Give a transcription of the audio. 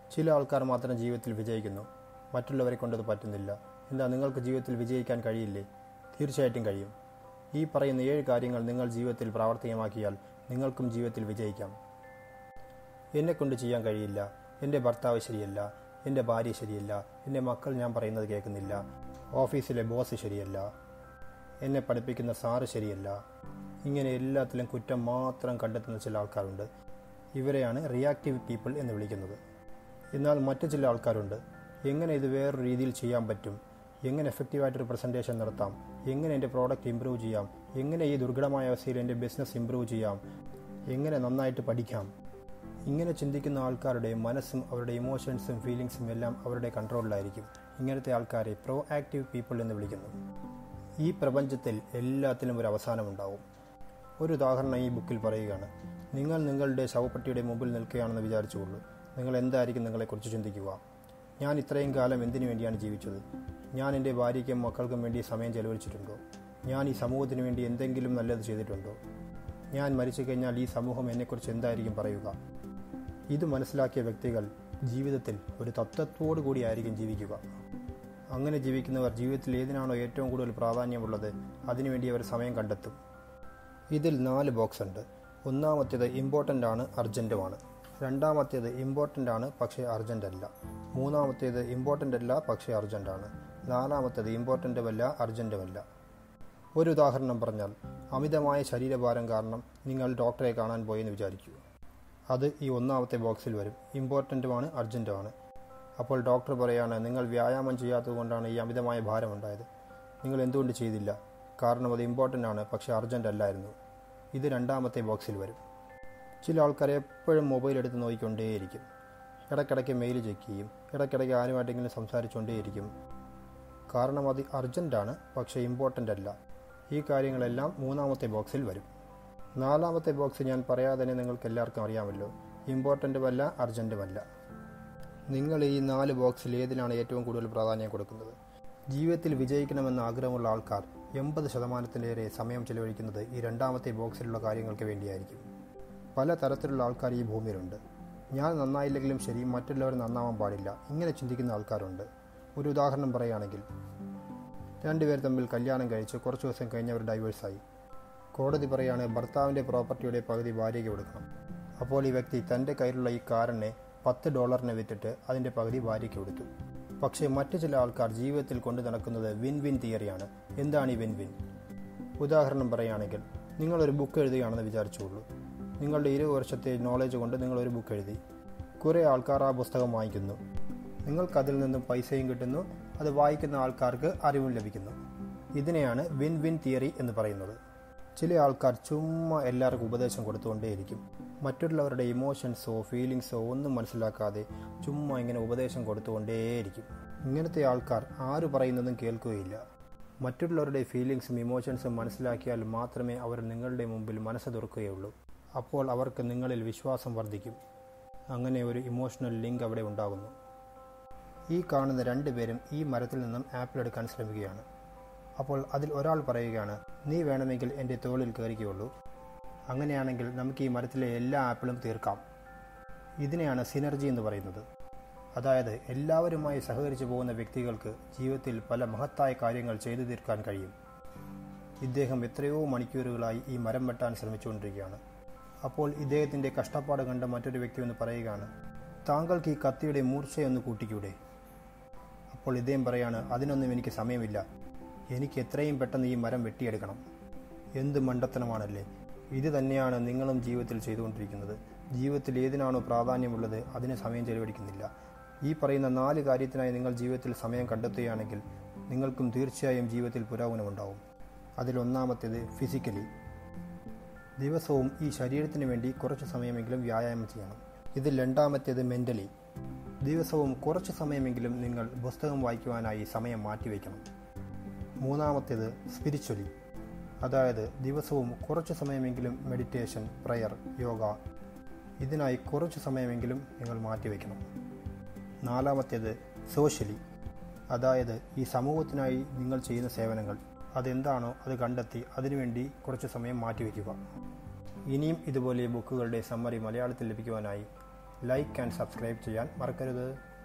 ചില ആൾക്കാർ മാത്രം ജീവിതത്തിൽ വിജയിക്കുന്നു മറ്റുള്ളവരെ കൊണ്ടത് പറ്റുന്നില്ല എന്താ നിങ്ങൾക്ക് ജീവിതത്തിൽ വിജയിക്കാൻ കഴിയില്ലേ തീർച്ചയായിട്ടും കഴിയും ഈ പറയുന്ന ഏഴ് കാര്യങ്ങൾ നിങ്ങൾ ജീവിതത്തിൽ പ്രാവർത്തികമാക്കിയാൽ നിങ്ങൾക്കും ജീവിതത്തിൽ വിജയിക്കാം എന്നെക്കൊണ്ട് ചെയ്യാൻ കഴിയില്ല എൻ്റെ ഭർത്താവ് ശരിയല്ല എൻ്റെ ഭാര്യ ശരിയല്ല എൻ്റെ മക്കൾ ഞാൻ പറയുന്നത് കേൾക്കുന്നില്ല ഓഫീസിലെ ബോസ് ശരിയല്ല എന്നെ പഠിപ്പിക്കുന്ന സാറ് ശരിയല്ല ഇങ്ങനെ എല്ലാത്തിലും കുറ്റം മാത്രം കണ്ടെത്തുന്ന ചില ആൾക്കാരുണ്ട് ഇവരെയാണ് റിയാക്റ്റീവ് പീപ്പിൾ എന്ന് വിളിക്കുന്നത് എന്നാൽ മറ്റു ചില ആൾക്കാരുണ്ട് എങ്ങനെ ഇത് വേറൊരു രീതിയിൽ ചെയ്യാൻ പറ്റും എങ്ങനെ എഫക്റ്റീവായിട്ടൊരു പ്രസൻറ്റേഷൻ നടത്താം എങ്ങനെ എൻ്റെ പ്രോഡക്റ്റ് ഇമ്പ്രൂവ് ചെയ്യാം എങ്ങനെ ഈ ദുർഘടമായ അവസ്ഥയിൽ എൻ്റെ ബിസിനസ് ഇമ്പ്രൂവ് ചെയ്യാം എങ്ങനെ നന്നായിട്ട് പഠിക്കാം ഇങ്ങനെ ചിന്തിക്കുന്ന ആൾക്കാരുടെ മനസ്സും അവരുടെ ഇമോഷൻസും ഫീലിങ്സും എല്ലാം അവരുടെ കൺട്രോളിലായിരിക്കും ഇങ്ങനത്തെ ആൾക്കാരെ പ്രോ ആക്റ്റീവ് പീപ്പിൾ എന്ന് വിളിക്കുന്നു ഈ പ്രപഞ്ചത്തിൽ എല്ലാത്തിനും ഒരു അവസാനമുണ്ടാവും ഒരു ഉദാഹരണം ഈ ബുക്കിൽ പറയുകയാണ് നിങ്ങൾ നിങ്ങളുടെ ശവപ്പെട്ടിയുടെ മുമ്പിൽ നിൽക്കുകയാണെന്ന് വിചാരിച്ചുകൊള്ളൂ നിങ്ങൾ എന്തായിരിക്കും നിങ്ങളെക്കുറിച്ച് ചിന്തിക്കുക ഞാൻ ഇത്രയും കാലം എന്തിനു വേണ്ടിയാണ് ജീവിച്ചത് ഞാൻ എൻ്റെ ഭാര്യയ്ക്കും മക്കൾക്കും വേണ്ടി സമയം ചെലവഴിച്ചിട്ടുണ്ടോ ഞാൻ ഈ സമൂഹത്തിന് വേണ്ടി എന്തെങ്കിലും നല്ലത് ചെയ്തിട്ടുണ്ടോ ഞാൻ മരിച്ചു കഴിഞ്ഞാൽ ഈ സമൂഹം എന്നെക്കുറിച്ച് എന്തായിരിക്കും പറയുക ഇത് മനസ്സിലാക്കിയ വ്യക്തികൾ ജീവിതത്തിൽ ഒരു തത്വത്തോടു കൂടിയായിരിക്കും ജീവിക്കുക അങ്ങനെ ജീവിക്കുന്നവർ ജീവിതത്തിൽ ഏതിനാണോ ഏറ്റവും കൂടുതൽ പ്രാധാന്യമുള്ളത് അതിനുവേണ്ടി അവർ സമയം കണ്ടെത്തും ഇതിൽ നാല് ബോക്സ് ഉണ്ട് ഒന്നാമത്തേത് ഇമ്പോർട്ടൻ്റ് ആണ് അർജൻറ്റുമാണ് രണ്ടാമത്തേത് ഇമ്പോർട്ടൻ്റ് ആണ് പക്ഷേ അർജൻ്റ് അല്ല മൂന്നാമത്തേത് ഇമ്പോർട്ടൻ്റ് അല്ല പക്ഷേ അർജൻ്റ് ആണ് നാലാമത്തേത് ഇമ്പോർട്ടൻ്റുമല്ല അർജൻറ്റുമല്ല ഒരു ഉദാഹരണം പറഞ്ഞാൽ അമിതമായ ശരീരഭാരം കാരണം നിങ്ങൾ ഡോക്ടറെ കാണാൻ പോയെന്ന് വിചാരിക്കൂ അത് ഈ ഒന്നാമത്തെ ബോക്സിൽ വരും ഇമ്പോർട്ടൻറ്റുമാണ് അർജൻറ്റുമാണ് അപ്പോൾ ഡോക്ടർ പറയാണ് നിങ്ങൾ വ്യായാമം ചെയ്യാത്തതുകൊണ്ടാണ് ഈ അമിതമായ ഭാരം ഉണ്ടായത് നിങ്ങൾ എന്തുകൊണ്ട് ചെയ്തില്ല കാരണം അത് ഇമ്പോർട്ടൻ്റ് ആണ് പക്ഷേ അർജൻ്റ് അല്ലായിരുന്നു ഇത് രണ്ടാമത്തെ ബോക്സിൽ വരും ചില ആൾക്കാർ എപ്പോഴും മൊബൈൽ എടുത്ത് നോക്കിക്കൊണ്ടേയിരിക്കും ഇടയ്ക്കിടയ്ക്ക് മെയിൽ ചെക്ക് ചെയ്യും ഇടയ്ക്കിടയ്ക്ക് ആരുമായിട്ടെങ്കിലും സംസാരിച്ചുകൊണ്ടേയിരിക്കും കാരണം അത് അർജൻറ്റാണ് പക്ഷേ ഇമ്പോർട്ടൻ്റ് അല്ല ഈ കാര്യങ്ങളെല്ലാം മൂന്നാമത്തെ ബോക്സിൽ വരും നാലാമത്തെ ബോക്സ് ഞാൻ പറയാതെ തന്നെ നിങ്ങൾക്ക് എല്ലാവർക്കും അറിയാമല്ലോ ഇമ്പോർട്ടൻറ്റുമല്ല അർജൻറ്റുമല്ല നിങ്ങൾ ഈ നാല് ബോക്സിൽ ഏതിനാണ് ഏറ്റവും കൂടുതൽ പ്രാധാന്യം കൊടുക്കുന്നത് ജീവിതത്തിൽ വിജയിക്കണമെന്ന് ആഗ്രഹമുള്ള ആൾക്കാർ എൺപത് ശതമാനത്തിലേറെ സമയം ചെലവഴിക്കുന്നത് ഈ രണ്ടാമത്തെ ബോക്സിലുള്ള കാര്യങ്ങൾക്ക് വേണ്ടിയായിരിക്കും പല തരത്തിലുള്ള ആൾക്കാർ ഈ ഭൂമിയിലുണ്ട് ഞാൻ നന്നായില്ലെങ്കിലും ശരി മറ്റുള്ളവർ നന്നാവാൻ പാടില്ല ഇങ്ങനെ ചിന്തിക്കുന്ന ആൾക്കാരുണ്ട് ഒരു ഉദാഹരണം പറയുകയാണെങ്കിൽ രണ്ടുപേർ തമ്മിൽ കല്യാണം കഴിച്ച് കുറച്ച് ദിവസം കഴിഞ്ഞ് അവർ ഡൈവേഴ്സായി കോടതി പറയാണ് ഭർത്താവിൻ്റെ പ്രോപ്പർട്ടിയുടെ പകുതി ഭാര്യയ്ക്ക് കൊടുക്കണം അപ്പോൾ ഈ വ്യക്തി തൻ്റെ കയ്യിലുള്ള ഈ കാറിനെ പത്ത് ഡോളറിന് വിറ്റിട്ട് അതിൻ്റെ പകുതി ഭാര്യയ്ക്ക് കൊടുത്തു പക്ഷേ മറ്റു ചില ആൾക്കാർ ജീവിതത്തിൽ കൊണ്ടു നടക്കുന്നത് വിൻ വിൻ തിയറിയാണ് എന്താണ് ഈ വിൻ വിൻ ഉദാഹരണം പറയുകയാണെങ്കിൽ നിങ്ങളൊരു ബുക്ക് എഴുതുകയാണെന്ന് വിചാരിച്ചുള്ളൂ നിങ്ങളുടെ ഇരുപത് വർഷത്തെ നോളജ് കൊണ്ട് നിങ്ങളൊരു ബുക്ക് എഴുതി കുറേ ആൾക്കാർ ആ പുസ്തകം വാങ്ങിക്കുന്നു നിങ്ങൾക്കതിൽ നിന്നും പൈസയും കിട്ടുന്നു അത് വായിക്കുന്ന ആൾക്കാർക്ക് അറിവും ലഭിക്കുന്നു ഇതിനെയാണ് വിൻ വിൻ തിയറി എന്ന് പറയുന്നത് ചില ആൾക്കാർ ചുമ്മാ എല്ലാവർക്കും ഉപദേശം കൊടുത്തുകൊണ്ടേയിരിക്കും മറ്റുള്ളവരുടെ ഇമോഷൻസോ ഫീലിങ്സോ ഒന്നും മനസ്സിലാക്കാതെ ചുമ്മാ ഇങ്ങനെ ഉപദേശം കൊടുത്തുകൊണ്ടേയിരിക്കും ഇങ്ങനത്തെ ആൾക്കാർ ആര് പറയുന്നതും കേൾക്കുകയില്ല മറ്റുള്ളവരുടെ ഫീലിങ്സും ഇമോഷൻസും മനസ്സിലാക്കിയാൽ മാത്രമേ അവർ നിങ്ങളുടെ മുമ്പിൽ മനസ്സ് തുറക്കുകയുള്ളൂ അപ്പോൾ അവർക്ക് നിങ്ങളിൽ വിശ്വാസം വർദ്ധിക്കും അങ്ങനെ ഒരു ഇമോഷണൽ ലിങ്ക് അവിടെ ഉണ്ടാകുന്നു ഈ കാണുന്ന രണ്ടുപേരും ഈ മരത്തിൽ നിന്നും ആപ്പിൾ എടുക്കാൻ ശ്രമിക്കുകയാണ് അപ്പോൾ അതിൽ ഒരാൾ പറയുകയാണ് നീ വേണമെങ്കിൽ എൻ്റെ തോളിൽ കയറിക്കുകയുള്ളൂ അങ്ങനെയാണെങ്കിൽ നമുക്ക് ഈ മരത്തിലെ എല്ലാ ആപ്പിളും തീർക്കാം ഇതിനെയാണ് സിനർജി എന്ന് പറയുന്നത് അതായത് എല്ലാവരുമായി സഹകരിച്ചു പോകുന്ന വ്യക്തികൾക്ക് ജീവിതത്തിൽ പല മഹത്തായ കാര്യങ്ങൾ ചെയ്തു തീർക്കാൻ കഴിയും ഇദ്ദേഹം എത്രയോ മണിക്കൂറുകളായി ഈ മരം വെട്ടാൻ ശ്രമിച്ചുകൊണ്ടിരിക്കുകയാണ് അപ്പോൾ ഇദ്ദേഹത്തിൻ്റെ കഷ്ടപ്പാട് കണ്ട മറ്റൊരു വ്യക്തി ഒന്ന് പറയുകയാണ് താങ്കൾക്ക് ഈ കത്തിയുടെ മൂർച്ചയൊന്ന് കൂട്ടിക്കൂടെ അപ്പോൾ ഇദ്ദേഹം പറയാണ് അതിനൊന്നും എനിക്ക് സമയമില്ല എനിക്ക് എത്രയും പെട്ടെന്ന് ഈ മരം വെട്ടിയെടുക്കണം എന്ത് മണ്ടത്തനമാണല്ലേ ഇത് തന്നെയാണ് നിങ്ങളും ജീവിതത്തിൽ ചെയ്തുകൊണ്ടിരിക്കുന്നത് ജീവിതത്തിൽ ഏതിനാണോ പ്രാധാന്യമുള്ളത് അതിന് സമയം ചെലവഴിക്കുന്നില്ല ഈ പറയുന്ന നാല് കാര്യത്തിനായി നിങ്ങൾ ജീവിതത്തിൽ സമയം കണ്ടെത്തുകയാണെങ്കിൽ നിങ്ങൾക്കും തീർച്ചയായും ജീവിതത്തിൽ പുരോഗമനമുണ്ടാവും അതിലൊന്നാമത്തേത് ഫിസിക്കലി ദിവസവും ഈ ശരീരത്തിന് വേണ്ടി കുറച്ച് സമയമെങ്കിലും വ്യായാമം ചെയ്യണം ഇതിൽ രണ്ടാമത്തേത് മെൻ്റലി ദിവസവും കുറച്ച് സമയമെങ്കിലും നിങ്ങൾ പുസ്തകം വായിക്കുവാനായി സമയം മാറ്റിവെക്കണം മൂന്നാമത്തേത് സ്പിരിച്വലി അതായത് ദിവസവും കുറച്ച് സമയമെങ്കിലും മെഡിറ്റേഷൻ പ്രയർ യോഗ ഇതിനായി കുറച്ച് സമയമെങ്കിലും നിങ്ങൾ മാറ്റിവെക്കണം നാലാമത്തേത് സോഷ്യലി അതായത് ഈ സമൂഹത്തിനായി നിങ്ങൾ ചെയ്യുന്ന സേവനങ്ങൾ അതെന്താണോ അത് കണ്ടെത്തി അതിനുവേണ്ടി കുറച്ച് സമയം മാറ്റിവെക്കുക ഇനിയും ഇതുപോലെ ബുക്കുകളുടെ സമ്മറി മലയാളത്തിൽ ലഭിക്കുവാനായി ലൈക്ക് ആൻഡ് സബ്സ്ക്രൈബ് ചെയ്യാൻ മറക്കരുത്